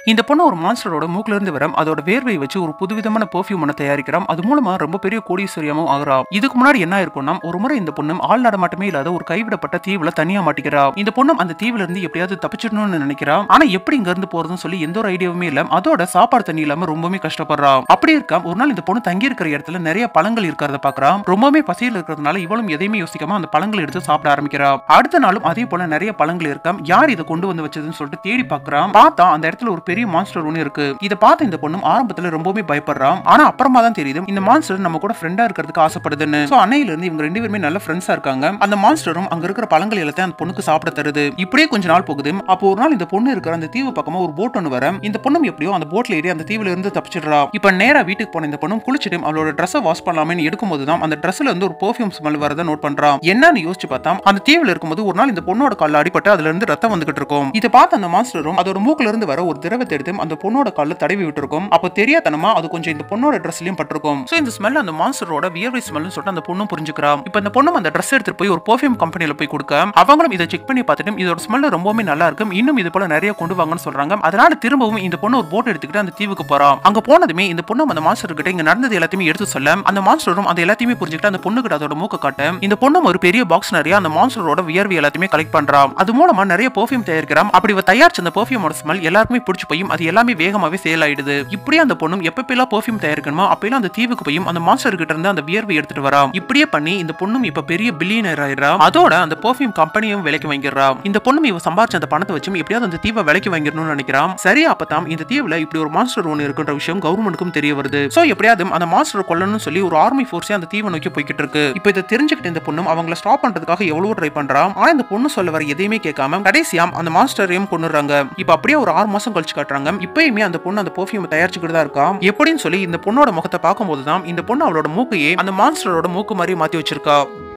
இந்த பொண்ணு ஒரு மான்ஸ்டரோட மூக்குல இருந்து வர அதோட வேர்வை வச்சு ஒரு புதுவிதமான பெர்ஃபியூம் ஒன்று தயாரிக்கிறான் அது மூலமா ரொம்ப பெரிய கோடீஸ்வரியமும் ஆகிறா இதுக்கு முன்னாடி என்ன இருக்கும்னா ஒரு முறை இந்த பொண்ணு ஆள் நடமாட்டமே இல்லாத ஒரு கைவிடப்பட்ட தீவுல தனியா மாட்டிக்கிறா இந்த பொண்ணு அந்த தீவுல இருந்து எப்படியாவது தப்பிச்சிடணும்னு நினைக்கிறா ஆனா எப்படி இங்க இருந்து போறதுன்னு சொல்லி எந்த ஒரு ஐடியாவுமே இல்ல அதோட சாப்பாடு தண்ணி இல்லாம ரொம்பவே கஷ்டப்படுறா அப்படி இருக்கா ஒரு நாள் இந்த பொண்ணு தங்கி இருக்கிற இடத்துல நிறைய பழங்கள் இருக்கிறத பாக்குறா ரொம்பவே பசியில் இருக்கிறதுனால இவளும் எதையுமே யோசிக்காம அந்த பழங்களை எடுத்து சாப்பிட ஆரம்பிக்கிறா அடுத்த நாளும் அதே போல நிறைய பழங்கள் இருக்காம் யார் இதை கொண்டு வந்து வச்சதுன்னு சொல்லிட்டு தேடி பாக்குறான் பார்த்தா அந்த இடத்துல ஒரு பெரிய மான்ஸ்டர் ஒன்று இருக்கு இதை பார்த்த இந்த பொண்ணும் ஆரம்பத்துல ரொம்பவே பயப்படுறான் ஆனா அப்புறமா தான் தெரியுது இந்த மான்ஸ்டர் நம்ம கூட ஃப்ரெண்டா இருக்கிறதுக்கு ஆசைப்படுதுன்னு சோ அன்னையில இருந்து இவங்க ரெண்டு பேருமே நல்ல ஃப்ரெண்ட்ஸா இருக்காங்க அந்த மான்ஸ்டரும் அங்க இருக்கிற பழங்கள் எல்லாத்தையும் அந்த பொண்ணுக்கு சாப்பிட தருது இப்படியே கொஞ்ச நாள் போகுது அப்போ ஒரு நாள் இந்த பொண்ணு இருக்கிற அந்த தீவு பக்கமா ஒரு போட் ஒன்று வர இந்த பொண்ணும் எப்படியோ அந்த போட்ல ஏறி அந்த தீவுல இருந்து தப்பிச்சிடுறா இப்ப நேரா வீட்டுக்கு போன இந்த பொண்ணும் குளிச்சுட்டு அவளோட ட்ரெஸ்ஸை வாஷ் பண்ணலாமேன்னு எடுக்கும்போது தான் அந்த ட்ரெஸ்ல இருந்து ஒரு பெர்ஃபியூம் ஸ்மெல் வரதை நோட் பண்றான் என்னன்னு யோசிச்சு பார்த்தா அந்த தீவுல இருக்கும்போது ஒரு நாள் இந்த பொண்ணோட கால்ல அடிபட்டு அதுல இருந்து ரத்தம் வந்துகிட்டு இருக்கும் இதை பார்த்த அந்த மாஸ்டரும் அதோட மூக்குல இருந்து வர ஒரு திரவத்தை எடுத்து அந்த பொண்ணோட கால்ல தடவி விட்டுருக்கும் அப்போ தெரியாதனமா அது கொஞ்சம் இந்த பொண்ணோட ட்ரெஸ்லயும் பட்டிருக்கும் சோ இந்த ஸ்மெல் அந்த மாஸ்டரோட வியர்வை ஸ்மெல்னு சொல்லிட்டு அந்த பொண்ணும் புரிஞ்சுக்கிறா இப்போ இந்த பொண்ணும் அந்த ட்ரெஸ் எடுத்துட்டு போய் ஒரு பெர்ஃபியூம் கம்பெனில போய் கொடுக்க அவங்களும் இதை செக் பண்ணி பார்த்துட்டு இதோட ஸ்மெல் ரொம்பவே நல்லா இருக்கும் இன்னும் இது போல நிறைய கொண்டு வாங்கன்னு சொல்றாங்க அதனால திரும்பவும் இந்த பொண்ணு ஒரு போட் எடுத்துக்கிட்டு அந்த தீவுக்கு போறா அங்க போனதுமே இந்த பொண்ணு அந்த மாஸ்டர் கிட்ட இங்க நடந்தது எல்லாத்தையுமே எடுத்து சொல்ல அந்த மாஸ்டரும் அந்த எல்லாத்தையுமே புரிஞ்சுக்கிட்டு அந்த பொண்ணு கிட்ட அதோட மூக்க காட்ட இந்த பொண்ணும் ஒரு பெரிய பாக்ஸ் நிறைய அந்த மான்ஸ்டரோட வியர்வை எல்லாத்தையுமே கலெக்ட் பண்றா அது மூலமா நிறைய பெர்ஃபியூம் தயாரிக்கிறான் அப்படி இவ தயாரிச்ச அந்த பெர்ஃபியூமோட ஸ்மெல் எல்லாருக்குமே பிடிச்சு போயும் அது எல்லாமே வேகமாவே சேல் ஆயிடுது இப்படியே அந்த பொண்ணும் எப்பப்பெல்லாம் பெர்ஃபியூம் தயாரிக்கணுமோ அப்பெல்லாம் அந்த தீவுக்கு போயும் அந்த மாஸ்டர் கிட்ட இருந்து அந்த வியர்வை எடுத்துட்டு வரா இப்படியே பண்ணி இந்த பொண்ணும் இப்ப பெரிய பில்லியனர் ஆயிடுறா அதோட அந்த பெர்ஃபியூம் கம்பெனியும் விலைக்கு வாங்கிடுறா இந்த பொண்ணும் இவ சம்பாரிச்ச அந்த பணத்தை வச்சும் எப்படியாவது அந்த தீவை விலைக்கு வாங்கிடணும்னு நினைக்கிறான் சரியா அப்பதான் இந்த தீவுல இப்படி ஒரு மாஸ்டர் ஒன்று இருக்குன்ற விஷயம் கவர்மெண்ட்டுக்கும் தெரிய வருது சோ எப்படியாவது அந்த மாஸ்டர் கொல்லணும்னு சொல்லி ஒரு ஆர்மி ஃபோர்ஸே அந்த தீவை நோக்கி போய்கிட்டு இருக்கு இப்போ இதை தெரிஞ்சுக்கிட்டு இந்த பொண்ணும் அவங்கள ஸ்டாப் பண்றதுக்காக எவ்வளவு ட்ரை பண்றான் ஆனா இந்த பொண்ணு சொல்ல வர எதையுமே கேட்காம கடைசியா அந்த மாஸ்டரையும் கொண்டுறாங்க இப்போ அப்படியே ஒரு ஆறு மாசம் கழிச்சு காட்டுறாங்க இப்பயுமே அந்த பொண்ணு அந்த பெர்ஃபியூம் தயாரிச்சுக்கிட்டு தான் இருக்கா எப்படின்னு சொல்லி இந்த பொண்ணோட முகத்தை பார்க்கும்போது தான் இந்த பொண்ணு அவளோட மூக்கையே அந்த மாஸ்டரோட மூக்கு மாதிரி மாத்தி வச்சிருக்கா